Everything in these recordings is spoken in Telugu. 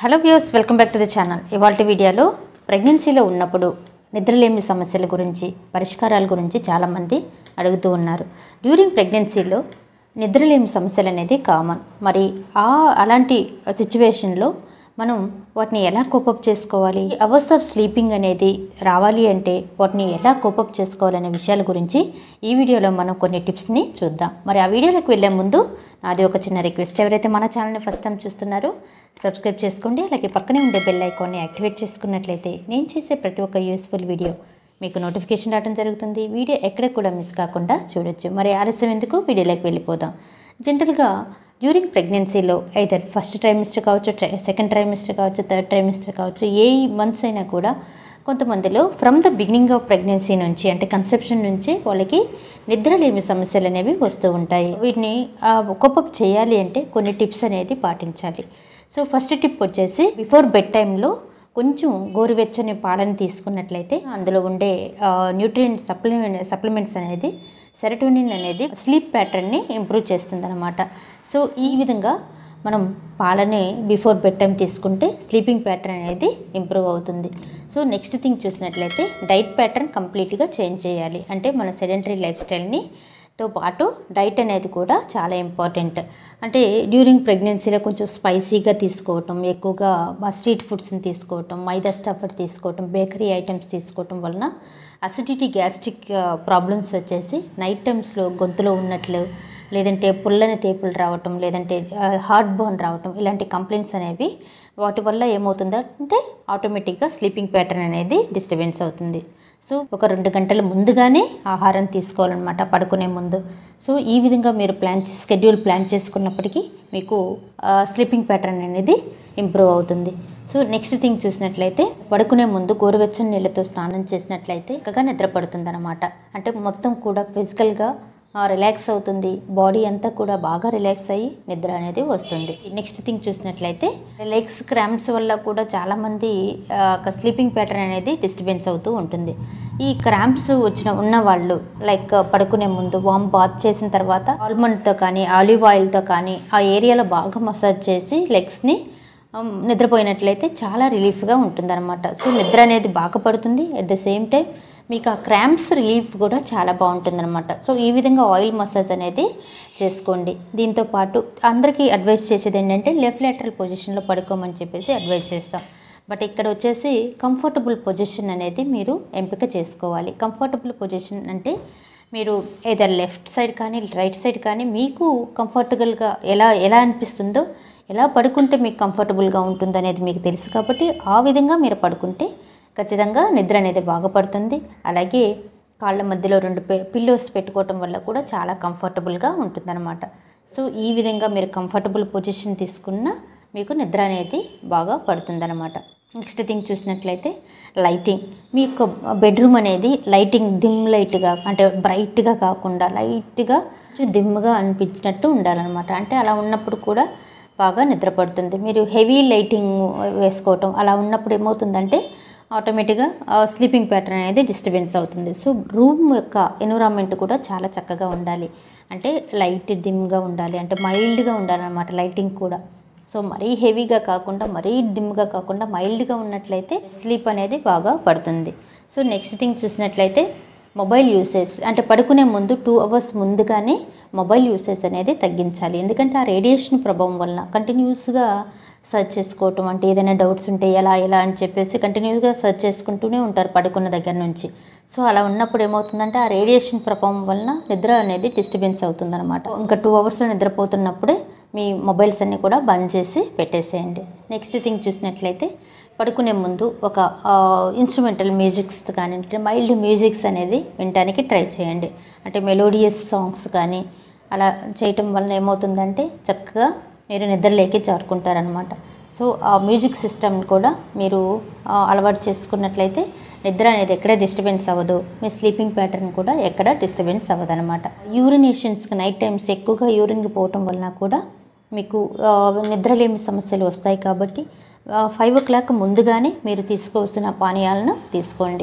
hello views welcome back to the channel ఇవాళ వీడియోలో ప్రెగ్నెన్సీలో ఉన్నప్పుడు నిద్రలేమి సమస్యల గురించి పరిష్కారాల గురించి చాలామంది అడుగుతూ ఉన్నారు డ్యూరింగ్ ప్రెగ్నెన్సీలో నిద్రలేమి సమస్యలు అనేది కామన్ మరి ఆ అలాంటి సిచ్యువేషన్లో మనం వాటిని ఎలా కోపప్ చేసుకోవాలి అవర్స్ ఆఫ్ స్లీపింగ్ అనేది రావాలి అంటే వాటిని ఎలా కోపప్ చేసుకోవాలనే విషయాల గురించి ఈ వీడియోలో మనం కొన్ని టిప్స్ని చూద్దాం మరి ఆ వీడియోలోకి వెళ్ళే ముందు నాది ఒక చిన్న రిక్వెస్ట్ ఎవరైతే మన ఛానల్ని ఫస్ట్ టైం చూస్తున్నారో సబ్స్క్రైబ్ చేసుకోండి అలాగే పక్కనే ఉండే బెల్ ఐకాన్ని యాక్టివేట్ చేసుకున్నట్లయితే నేను చేసే ప్రతి ఒక్క యూస్ఫుల్ వీడియో మీకు నోటిఫికేషన్ రావడం జరుగుతుంది వీడియో ఎక్కడ కూడా మిస్ కాకుండా చూడొచ్చు మరి ఆలస్యం ఎందుకు వీడియోలోకి వెళ్ళిపోదాం జనరల్గా డ్యూరింగ్ ప్రెగ్నెన్సీలో ఐదర్ ఫస్ట్ ట్రైమిస్టర్ కావచ్చు ట్రై సెకండ్ ట్రైమిస్టర్ కావచ్చు థర్డ్ ట్రైమిస్టర్ కావచ్చు ఏ మంత్స్ అయినా కూడా కొంతమందిలో from the beginning of pregnancy నుంచి అంటే కన్సెప్షన్ నుంచి వాళ్ళకి నిద్రలేమి సమస్యలు అనేవి వస్తూ ఉంటాయి వీటిని కోపప్ చేయాలి అంటే కొన్ని టిప్స్ అనేది పాటించాలి సో ఫస్ట్ టిప్ వచ్చేసి బిఫోర్ బెడ్ టైంలో కొంచెం గోరువెచ్చని పాలను తీసుకున్నట్లయితే అందులో ఉండే న్యూట్రియంట్ సప్లిమెంట్ సప్లిమెంట్స్ అనేది సెరటోనిన్ అనేది స్లీప్ ప్యాటర్న్ని ఇంప్రూవ్ చేస్తుంది సో ఈ విధంగా మనం పాలని బిఫోర్ బెడ్ టైం తీసుకుంటే స్లీపింగ్ ప్యాటర్న్ అనేది ఇంప్రూవ్ అవుతుంది సో నెక్స్ట్ థింగ్ చూసినట్లయితే డైట్ ప్యాటర్న్ కంప్లీట్గా చేంజ్ చేయాలి అంటే మన సెడెంటరీ లైఫ్ స్టైల్ని తో పాటు డైట్ అనేది కూడా చాలా ఇంపార్టెంట్ అంటే డ్యూరింగ్ ప్రెగ్నెన్సీలో కొంచెం స్పైసీగా తీసుకోవటం ఎక్కువగా స్ట్రీట్ ఫుడ్స్ని తీసుకోవటం మైదా స్టఫర్ తీసుకోవటం బేకరీ ఐటమ్స్ తీసుకోవటం వలన అసిడిటీ గ్యాస్ట్రిక్ ప్రాబ్లమ్స్ వచ్చేసి నైట్ టైమ్స్లో గొంతులో ఉన్నట్లు లేదంటే పుల్లని తేపులు రావటం లేదంటే హార్ట్ బర్న్ రావటం ఇలాంటి కంప్లైంట్స్ అనేవి వాటి వల్ల ఏమవుతుందంటే ఆటోమేటిక్గా స్లీపింగ్ ప్యాటర్న్ అనేది డిస్టర్బెన్స్ అవుతుంది సో ఒక రెండు గంటల ముందుగానే ఆహారం తీసుకోవాలన్నమాట పడుకునే ముందు సో ఈ విధంగా మీరు ప్లాన్ స్కెడ్యూల్ ప్లాన్ చేసుకున్నప్పటికీ మీకు స్లీపింగ్ ప్యాటర్న్ అనేది ఇంప్రూవ్ అవుతుంది సో నెక్స్ట్ థింగ్ చూసినట్లయితే పడుకునే ముందు గోరువెచ్చని నీళ్ళతో స్నానం చేసినట్లయితే చక్కగా నిద్ర పడుతుంది అంటే మొత్తం కూడా ఫిజికల్గా రిలాక్స్ అవుతుంది బాడీ అంతా కూడా బాగా రిలాక్స్ అయ్యి నిద్ర అనేది వస్తుంది నెక్స్ట్ థింగ్ చూసినట్లయితే లెగ్స్ క్రాంప్స్ వల్ల కూడా చాలామంది స్లీపింగ్ ప్యాటర్న్ అనేది డిస్టర్బెన్స్ అవుతూ ఉంటుంది ఈ క్రాంప్స్ వచ్చిన ఉన్న వాళ్ళు లైక్ పడుకునే ముందు వామ్ బాత్ చేసిన తర్వాత ఆల్మండ్తో కానీ ఆలివ్ ఆయిల్తో కానీ ఆ ఏరియాలో బాగా మసాజ్ చేసి లెగ్స్ని నిద్రపోయినట్లయితే చాలా రిలీఫ్గా ఉంటుందన్నమాట సో నిద్ర అనేది బాగా పడుతుంది అట్ ద సేమ్ టైం మీకు ఆ క్రాంప్స్ రిలీఫ్ కూడా చాలా బాగుంటుందన్నమాట సో ఈ విధంగా ఆయిల్ మసాజ్ అనేది చేసుకోండి దీంతో పాటు అందరికీ అడ్వైస్ చేసేది ఏంటంటే లెఫ్ట్ లాటరల్ పొజిషన్లో పడుకోమని చెప్పేసి అడ్వైస్ చేస్తాం బట్ ఇక్కడ వచ్చేసి కంఫర్టబుల్ పొజిషన్ అనేది మీరు ఎంపిక చేసుకోవాలి కంఫర్టబుల్ పొజిషన్ అంటే మీరు ఏదర్ లెఫ్ట్ సైడ్ కానీ రైట్ సైడ్ కానీ మీకు కంఫర్టబుల్గా ఎలా ఎలా అనిపిస్తుందో ఎలా పడుకుంటే మీకు కంఫర్టబుల్గా ఉంటుంది అనేది మీకు తెలుసు కాబట్టి ఆ విధంగా మీరు పడుకుంటే ఖచ్చితంగా నిద్ర అనేది బాగా పడుతుంది అలాగే కాళ్ళ మధ్యలో రెండు పిల్లోస్ పెట్టుకోవటం వల్ల కూడా చాలా కంఫర్టబుల్గా ఉంటుందన్నమాట సో ఈ విధంగా మీరు కంఫర్టబుల్ పొజిషన్ తీసుకున్న మీకు నిద్ర అనేది బాగా పడుతుందన్నమాట నెక్స్ట్ థింగ్ చూసినట్లయితే లైటింగ్ మీ యొక్క బెడ్రూమ్ అనేది లైటింగ్ డిమ్ లైట్గా అంటే బ్రైట్గా కాకుండా లైట్గా దిమ్గా అనిపించినట్టు ఉండాలన్నమాట అంటే అలా ఉన్నప్పుడు కూడా బాగా నిద్రపడుతుంది మీరు హెవీ లైటింగ్ వేసుకోవటం అలా ఉన్నప్పుడు ఏమవుతుందంటే ఆటోమేటిక్గా స్లీపింగ్ ప్యాటర్న్ అనేది డిస్టర్బెన్స్ అవుతుంది సో రూమ్ యొక్క ఎన్విరాన్మెంట్ కూడా చాలా చక్కగా ఉండాలి అంటే లైట్ డిమ్గా ఉండాలి అంటే మైల్డ్గా ఉండాలన్నమాట లైటింగ్ కూడా సో మరీ హెవీగా కాకుండా మరీ డిమ్గా కాకుండా మైల్డ్గా ఉన్నట్లయితే స్లీప్ అనేది బాగా పడుతుంది సో నెక్స్ట్ థింగ్ చూసినట్లయితే మొబైల్ యూసేజ్ అంటే పడుకునే ముందు టూ అవర్స్ ముందుగానే మొబైల్ యూసేజ్ అనేది తగ్గించాలి ఎందుకంటే ఆ రేడియేషన్ ప్రభావం వలన కంటిన్యూస్గా సర్చ్ చేసుకోవటం అంటే ఏదైనా డౌట్స్ ఉంటే ఎలా ఎలా అని చెప్పేసి కంటిన్యూస్గా సర్చ్ చేసుకుంటూనే ఉంటారు పడుకున్న దగ్గర నుంచి సో అలా ఉన్నప్పుడు ఏమవుతుందంటే ఆ రేడియేషన్ ప్రభావం వలన నిద్ర అనేది డిస్టర్బెన్స్ అవుతుందన్నమాట ఇంకా టూ అవర్స్లో నిద్రపోతున్నప్పుడే మీ మొబైల్స్ అన్నీ కూడా బంద్ చేసి పెట్టేసేయండి నెక్స్ట్ థింగ్ చూసినట్లయితే పడుకునే ముందు ఒక ఇన్స్ట్రుమెంటల్ మ్యూజిక్స్ కానీ మైల్డ్ మ్యూజిక్స్ అనేది వినడానికి ట్రై చేయండి అంటే మెలోడియస్ సాంగ్స్ కానీ అలా చేయటం వలన ఏమవుతుందంటే చక్కగా మీరు నిద్రలేకి జారుకుంటారనమాట సో ఆ మ్యూజిక్ సిస్టమ్ కూడా మీరు అలవాటు చేసుకున్నట్లయితే నిద్ర అనేది ఎక్కడ డిస్టర్బెన్స్ అవ్వదు మీ స్లీపింగ్ ప్యాటర్న్ కూడా ఎక్కడ డిస్టర్బెన్స్ అవ్వదు అనమాట యూరినేషన్స్కి నైట్ టైమ్స్ ఎక్కువగా యూరిన్కి పోవటం వలన కూడా మీకు నిద్రలేమి సమస్యలు వస్తాయి కాబట్టి ఫైవ్ ఓ క్లాక్ ముందుగానే మీరు తీసుకోవాల్సిన పానీయాలను తీసుకోండి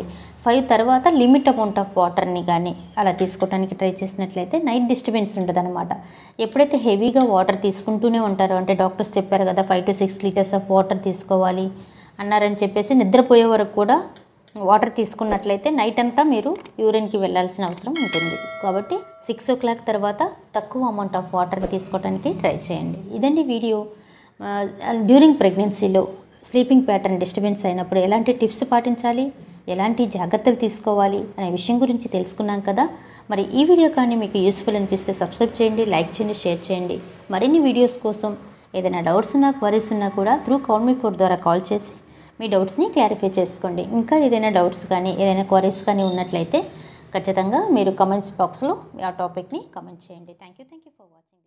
ఫైవ్ తర్వాత లిమిట్ అమౌంట్ ఆఫ్ వాటర్ని కానీ అలా తీసుకోవడానికి ట్రై చేసినట్లయితే నైట్ డిస్టర్బెన్స్ ఉంటుంది అనమాట ఎప్పుడైతే హెవీగా వాటర్ తీసుకుంటూనే ఉంటారో అంటే డాక్టర్స్ చెప్పారు కదా five to six litres of water తీసుకోవాలి అన్నారని చెప్పేసి నిద్రపోయే వరకు కూడా వాటర్ తీసుకున్నట్లయితే నైట్ అంతా మీరు యూరిన్కి వెళ్ళాల్సిన అవసరం ఉంటుంది కాబట్టి సిక్స్ ఓ క్లాక్ తర్వాత తక్కువ అమౌంట్ ఆఫ్ వాటర్ తీసుకోవడానికి ట్రై చేయండి ఇదండి వీడియో డ్యూరింగ్ ప్రెగ్నెన్సీలో స్లీపింగ్ ప్యాటర్న్ డిస్టర్బెన్స్ అయినప్పుడు ఎలాంటి టిప్స్ పాటించాలి ఎలాంటి జాగ్రత్తలు తీసుకోవాలి అనే విషయం గురించి తెలుసుకున్నాం కదా మరి ఈ వీడియో కానీ మీకు యూస్ఫుల్ అనిపిస్తే సబ్స్క్రైబ్ చేయండి లైక్ చేయండి షేర్ చేయండి మరిన్ని వీడియోస్ కోసం ఏదైనా డౌట్స్ ఉన్నా క్వరీస్ ఉన్నా కూడా త్రూ కాల్ మీ ఫోర్ ద్వారా కాల్ చేసి మీ డౌట్స్ని క్లారిఫై చేసుకోండి ఇంకా ఏదైనా డౌట్స్ కానీ ఏదైనా క్వరీస్ కానీ ఉన్నట్లయితే ఖచ్చితంగా మీరు కమెంట్స్ బాక్స్లో ఆ టాపిక్ని కమెంట్ చేయండి thank you thank you for watching